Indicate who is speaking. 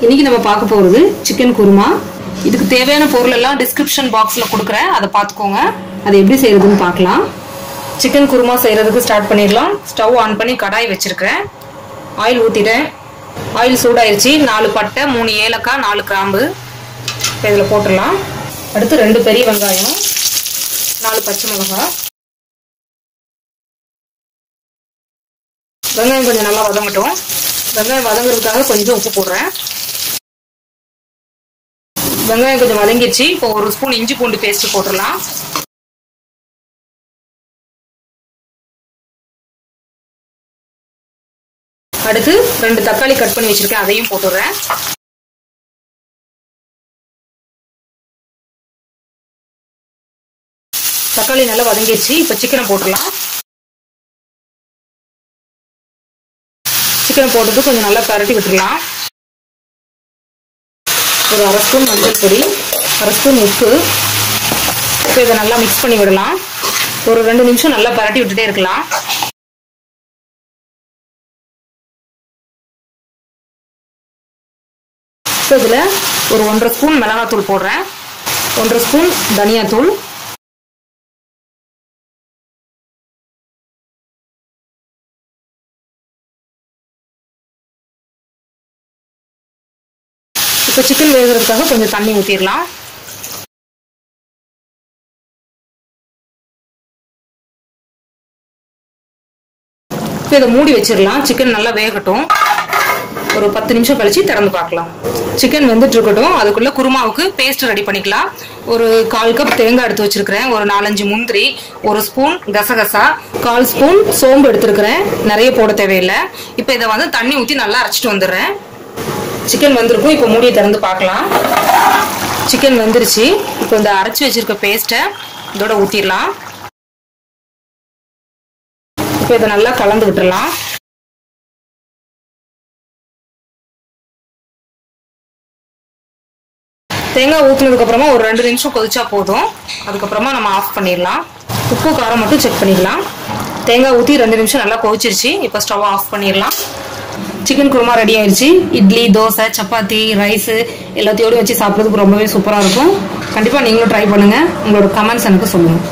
Speaker 1: இன்னைக்கு நம்ம பார்க்க போகிறது சிக்கன் குருமா இதுக்கு தேவையான பொருள் எல்லாம் டிஸ்கிரிப்ஷன் பாக்ஸில் கொடுக்குறேன் அதை பார்த்துக்கோங்க அதை எப்படி செய்யறதுன்னு பார்க்கலாம் சிக்கன் குருமா செய்யறதுக்கு ஸ்டார்ட் பண்ணிடலாம் ஸ்டவ் ஆன் பண்ணி கடாய் வச்சிருக்கிறேன் ஆயில் ஊற்றிட்டேன் ஆயில் சூடாயிருச்சு நாலு பட்டை மூணு ஏலக்காய் நாலு கிராம்பு இப்போ இதில் போட்டுடலாம் அடுத்து ரெண்டு பெரிய வெங்காயம் நாலு பச்சை மிளகாய் வெங்காயம் கொஞ்சம் நல்லா வதங்கட்டும் வெங்காயம் வதங்குறதுக்காக கொஞ்சம் உப்பு போடுறேன் வெங்காயம் கொஞ்சம் வதங்கிடுச்சு இப்போ ஒரு ஸ்பூன் இஞ்சி பூண்டு பேஸ்ட் போட்டுடலாம் அடுத்து ரெண்டு தக்காளி கட் பண்ணி வச்சிருக்கேன் அதையும் போட்டுடுறேன் தக்காளி நல்லா வதங்கிடுச்சு இப்போ சிக்கனை போட்டுடலாம் சிக்கனை போட்டுட்டு கொஞ்சம் நல்லா பரட்டி விட்டுடலாம் ஒரு அரை ஸ்பூன் மஞ்சள் பொடி அரை ஸ்பூன் உப்பு இப்போ இதை நல்லா மிக்ஸ் பண்ணி விடலாம் ஒரு ரெண்டு நிமிஷம் நல்லா பரட்டி விட்டுட்டே இருக்கலாம் இப்போ இதில் ஒரு ஒன்றரை ஸ்பூன் மிளகாத்தூள் போடுறேன் ஒன்றரை ஸ்பூன் தனியாத்தூள் இப்போ சிக்கன் வேகிறதுக்காக கொஞ்சம் தண்ணி ஊற்றிடலாம் இப்போ இதை மூடி வச்சிடலாம் சிக்கன் நல்லா வேகட்டும் ஒரு பத்து நிமிஷம் கழிச்சு திறந்து பார்க்கலாம் சிக்கன் வெந்துட்டு இருக்கட்டும் அதுக்குள்ள குருமாவுக்கு பேஸ்ட் ரெடி பண்ணிக்கலாம் ஒரு கால் கப் தேங்காய் எடுத்து வச்சிருக்கிறேன் ஒரு நாலஞ்சு முந்திரி ஒரு ஸ்பூன் கசகசா கால் ஸ்பூன் சோம்பு எடுத்திருக்கிறேன் நிறைய போட தேவையில்லை இப்போ இதை வந்து தண்ணி ஊற்றி நல்லா அரைச்சிட்டு வந்துடுறேன் சிக்கன் வந்திருக்கும் இப்போ மூடியை திறந்து பார்க்கலாம் சிக்கன் வெந்துருச்சு இப்போ இந்த அரைச்சி வச்சிருக்க பேஸ்ட்டை இதோட ஊற்றிடலாம் இப்போ இதை நல்லா கலந்து விட்டுறலாம் தேங்காய் ஊற்றுனதுக்கு அப்புறமா ஒரு ரெண்டு நிமிஷம் கொதிச்சா போதும் அதுக்கப்புறமா நம்ம ஆஃப் பண்ணிடலாம் உப்பு காரம் மட்டும் செக் பண்ணிக்கலாம் தேங்காய் ஊற்றி ரெண்டு நிமிஷம் நல்லா கொதிச்சிருச்சு இப்போ ஸ்டவ் ஆஃப் பண்ணிடலாம் சிக்கன் குருமா ரெடி ஆயிடுச்சு இட்லி தோசை சப்பாத்தி ரைஸு எல்லாத்தையோடு வச்சு சாப்பிட்றதுக்கு ரொம்பவே சூப்பராக இருக்கும் கண்டிப்பாக நீங்களும் ட்ரை பண்ணுங்கள் உங்களோட கமெண்ட்ஸ் எனக்கு சொல்லுங்கள்